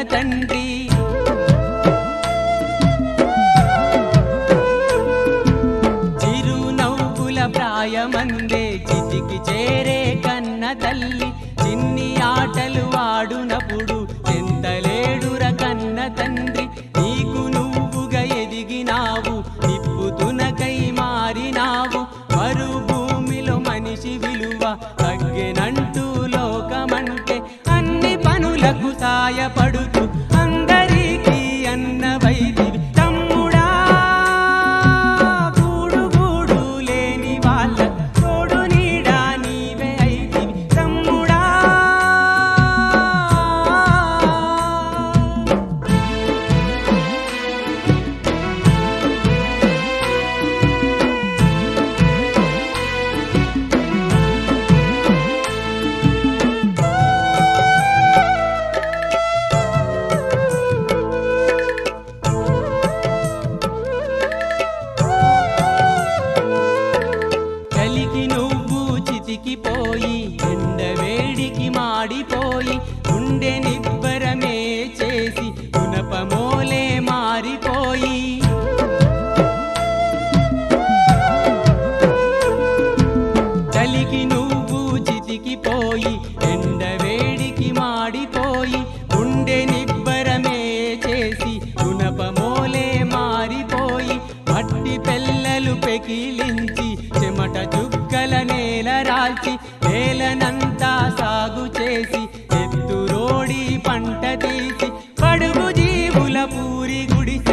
తండ్రి చిరు నవ్వుల ప్రాయమందే చితికి చేరే కన్న తల్లి చిన్ని ఆటలు ఆడునప్పుడు ఎంతలేడుర కన్న తండ్రి నీకు నువ్వుగా ఎదిగినావు నిప్పుతునకై మారినావు మరు భూమిలో మనిషి విలువ తగ్గెనంటూ లోకమంటే అన్ని పనులకు సాయపడుతూ అందరికీ అన్నవైదివి తమ్ముడా గూడు గూడు లేని వాళ్ళ తోడు నీడా నీవే అయితివి తమ్ముడా చలికి నువ్వు చితికిపోయి ఎండ వేడికి మాడిపోయి గుండె నిబ్బరమే చేసి గుణపమోలే మారిపోయి చలికి నువ్వు చితికిపోయి ఎండ వేడికి మాడిపోయి గుండె నిబ్బరమే చేసి గుణపమోలే మారిపోయి మట్టి పెల్లలు పెకిలించి చెమట చుక్కల నేల రాల్చి నేలనంతా సాగు చేసి ఎత్తురోడి పంట తీసి పడుగు జీవుల పూరి గుడిసి